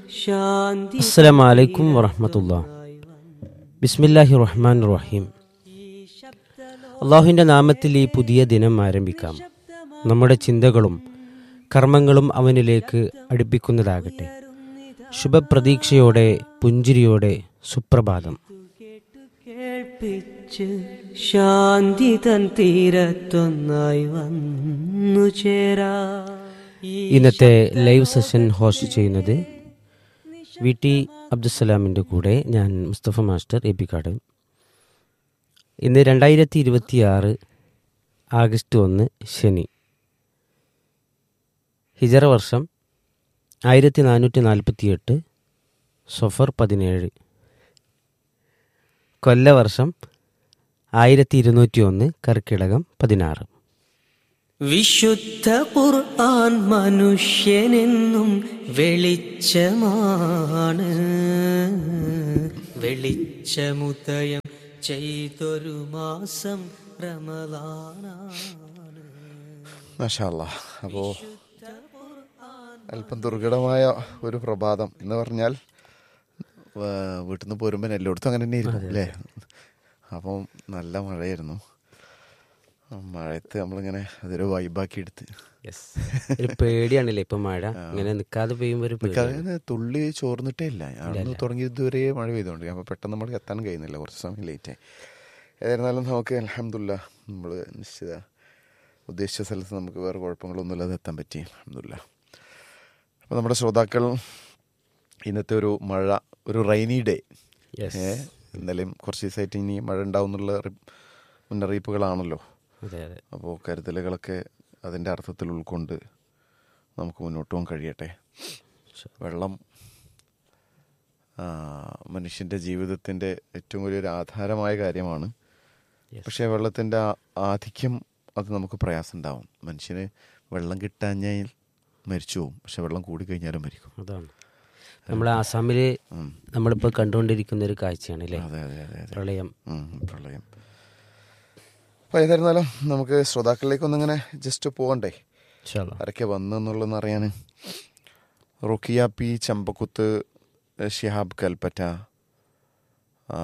ശാന്തി അസ്സലാമു അലൈക്കും വറഹമത്തുള്ള ബിസ്മില്ലാഹി റഹ്മാൻ റഹീം അള്ളാഹുവിൻ്റെ നാമത്തിൽ ഈ പുതിയ ദിനം ആരംഭിക്കാം നമ്മുടെ ചിന്തകളും കർമ്മങ്ങളും അവനിലേക്ക് അടുപ്പിക്കുന്നതാകട്ടെ ശുഭപ്രതീക്ഷയോടെ പുഞ്ചിരിയോടെ സുപ്രഭാതം കേട്ടു കേൾപ്പിച്ച് ശാന്തി തൻ തീരത്തൊന്നായി വന്നു ചേരാ ഈ ഇന്നത്തെ ലൈവ് സെഷൻ ഹോസ്റ്റ് ചെയ്യുന്നത് വി ടി അബ്ദുസലാമിൻ്റെ കൂടെ ഞാൻ മുസ്തഫ മാസ്റ്റർ എപ്പിക്കാട് ഇന്ന് രണ്ടായിരത്തി ഇരുപത്തി ആറ് ആഗസ്റ്റ് ഒന്ന് ശനി ഹിജറ വർഷം ആയിരത്തി നാനൂറ്റി നാൽപ്പത്തി എട്ട് സൊഫർ പതിനേഴ് കൊല്ലവർഷം ആയിരത്തി ഇരുന്നൂറ്റി ഒന്ന് കർക്കിടകം പതിനാറ് വിശുദ്ധ ഖുർആൻ മനുഷ്യനെന്നും വെളിച്ചമാണ് വെളിച്ചമുദയം ചെയ്തൊരു മാസം റമദാനാണ് മാഷാല്ല അപ്പോൾ അല്പം ദുർഘടമായ ഒരു പ്രഭാതം എന്ന് പറഞ്ഞാൽ വ- വീട്ടിൽ നിന്ന് പോരുമ്പോൾ എല്ലായിടത്തും അങ്ങനെ തന്നെ ആയിരിക്കും അല്ലേ അപ്പം നല്ല മഴയായിരുന്നു ആ മഴയത്ത് നമ്മളിങ്ങനെ അതൊരു വൈബാക്കി എടുത്ത് ഒരു പേടിയാണല്ലേ ഇപ്പൊ മഴ ഇങ്ങനെ നിക്കാതെ പെയ്യുമ്പോ ഒരു പേടി അതായത് തുള്ളി ചോർന്നിട്ടേ ഇല്ല അന്ന് തുടങ്ങി ഇതുവരെ മഴ പെയ്തുകൊണ്ട് അപ്പോൾ പെട്ടെന്ന് നമ്മൾ എത്താൻ കഴിയുന്നില്ല കുറച്ച് സമയം ലേറ്റായി ഏതായിരുന്നാലും നമുക്ക് അലഹമില്ല നമ്മൾ നിശ്ചിത ഉദ്ദേശിച്ച സ്ഥലത്ത് നമുക്ക് വേറെ കുഴപ്പങ്ങളൊന്നും ഇല്ലാതെ എത്താൻ പറ്റി അലഹമില്ല അപ്പോൾ നമ്മുടെ ശ്രോതാക്കൾ ഇന്നത്തെ ഒരു മഴ ഒരു റൈനി ഡേ Yes. ഏ ഇന്നലെയും കുറച്ച് ദിവസമായിട്ട് ഇനി മഴ ഉണ്ടാവും എന്നുള്ള റി- മുന്നറിയിപ്പുകളാണല്ലോ അതെ അതെ അപ്പോൾ കരുതലുകളൊക്കെ അതിൻ്റെ അർത്ഥത്തിൽ ഉൾക്കൊണ്ട് നമുക്ക് മുന്നോട്ട് പോകാൻ കഴിയട്ടെ വെള്ളം ആ, മനുഷ്യൻ്റെ ജീവിതത്തിൻ്റെ ഏറ്റവും വലിയൊരു ആധാരമായ കാര്യമാണ് Yes. പക്ഷേ വെള്ളത്തിൻ്റെ ആ- ആധിക്യം അത് നമുക്ക് പ്രയാസം ഉണ്ടാവും മനുഷ്യന് വെള്ളം കിട്ടാഞ്ഞാൽ മരിച്ചു പോകും പക്ഷെ വെള്ളം കൂടിക്കഴിഞ്ഞാലും മരിക്കും അതാണ് നമ്മുടെ ആസാമില് ഉം. നമ്മളിപ്പോ കണ്ടുകൊണ്ടിരിക്കുന്ന ഒരു കാഴ്ചയാണ് അല്ലേ അതെ അതെ അതെ അതെ പ്രളയം ഉം, പ്രളയം അപ്പോൾ ഏതായിരുന്നാലും നമുക്ക് ശ്രോതാക്കളിലേക്ക് ഒന്നിങ്ങനെ ജസ്റ്റ് പോകണ്ടേ ഇൻഷാ അല്ലാ. ആരൊക്കെ വന്നു എന്നുള്ളതെന്ന് അറിയാൻ റുക്കിയ പി ചമ്പക്കുത്ത് ഷിഹാബ് കൽപ്പറ്റ ആ,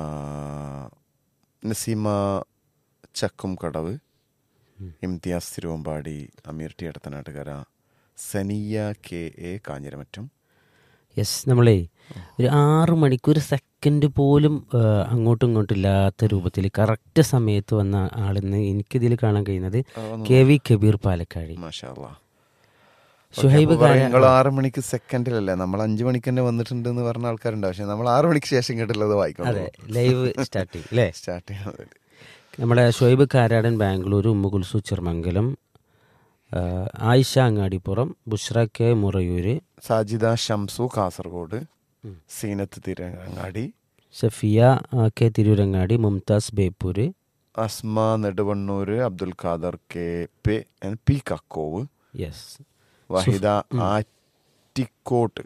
Naseema Chakkumkadavu Imthiyas Thiruvambady Ameer T Aduthanattukara Saniya K A Kanjiramattam yes നമ്മളേ ഒരു ആറ് മണിക്കൂർ സെക്കൻഡ് പോലും ആ, അങ്ങോട്ടും ഇങ്ങോട്ടും ഇല്ലാത്ത രൂപത്തിൽ കറക്റ്റ് സമയത്ത് വന്ന ആളിന്ന് എനിക്കിതിൽ കാണാൻ കഴിയുന്നത് കെ വി കബീർ പാലക്കാഴി മാഷാ അല്ലാ. ഷുഹൈബ് അപ്പൊ പറയും, കാര- നിങ്ങൾ ആറ് മണിക്ക് സെക്കൻഡിലല്ലേ നമ്മൾ അഞ്ചു മണിക്ക് തന്നെ വന്നിട്ടുണ്ട് എന്ന് പറഞ്ഞ ആൾക്കാരുണ്ട് പക്ഷെ നമ്മൾ ആറ് മണിക്ക് ശേഷം കേട്ടുള്ളത് അതെ വായിക്കണം ലൈവ് സ്റ്റാർട്ടിങ് അല്ലേ സ്റ്റാർട്ട് ചെയ്യുന്നത് നമ്മുടെ ഷുഹൈബ് കാരാടൻ ബാംഗ്ലൂർ ഉമ്മുകുൽസു ചെറുമംഗലം ആ, ആയിഷ അങ്ങാടിപ്പുറം ബുഷ്ര കെ മുറയൂര് സാജിദ ഷംസു കാസർഗോഡ് സീനത്ത് തിരങ്ങാടി സഫിയ ആ, കെ തിരൂരങ്ങാടി മുംതാസ് ബേപ്പൂര് അസ്മ നെടുവണ്ണൂര് അബ്ദുൽ ഖാദർ കെ പെ and P Kakkove yes Vahida Attikode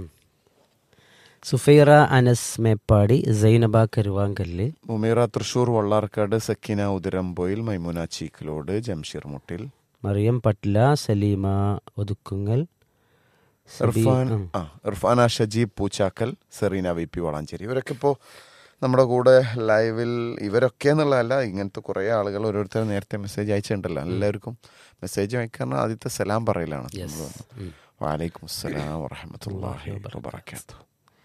Sufaira Anas Meppadi Zainaba Karuvankallu Mumeera Thrissur Vallarkad Sakkina Uthirampoyil Maimuna Cheekkilode Jamsheer Muttil Mariyam Patla Saleema Othukkungal സബി- ഇർഫാൻ ഉം. ആ ഇർഫാന ഷജീബ് പൂച്ചാക്കൽ സെറീന വി പി വളാഞ്ചേരി ഇവരൊക്കെ ഇപ്പോൾ നമ്മുടെ കൂടെ ലൈവിൽ ഇവരൊക്കെ എന്നുള്ളതല്ല ഇങ്ങനത്തെ കുറേ ആളുകൾ ഓരോരുത്തർ നേരത്തെ മെസ്സേജ് അയച്ചിട്ടുണ്ടല്ലോ എല്ലാവർക്കും മെസ്സേജ് അയക്കാൻ ആദ്യത്തെ സലാം പറയലാണ് നമ്മൾ വന്നത്. വാലൈക്കും അസ്സലാം വറഹമത്തല്ലാഹി വബറകാതുഹു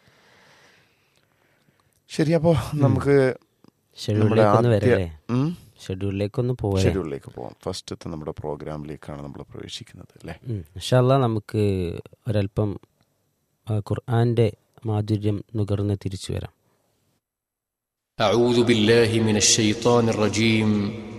ശരി അപ്പോൾ നമുക്ക് നമ്മുടെ ഷെഡ്യൂളിലേക്ക് ഒന്ന് ആദ്യ വരല്ലേ ഉം? ഷെഡ്യൂളിലേക്ക് ഒന്ന് പോവേ ഷെഡ്യൂളിലേക്ക് പോവാം ഫസ്റ്റത്തെ നമ്മുടെ പ്രോഗ്രാമിലേക്കാണ് നമ്മൾ പ്രവേശിക്കുന്നത് അല്ലേ ഇൻഷാല്ല നമുക്ക് ഒരല്പം ആ, ഖുർആന്റെ മാധുര്യം നുകർന്ന് തിരിച്ചു വരാം أعوذ بالله من الشيطان الرجيم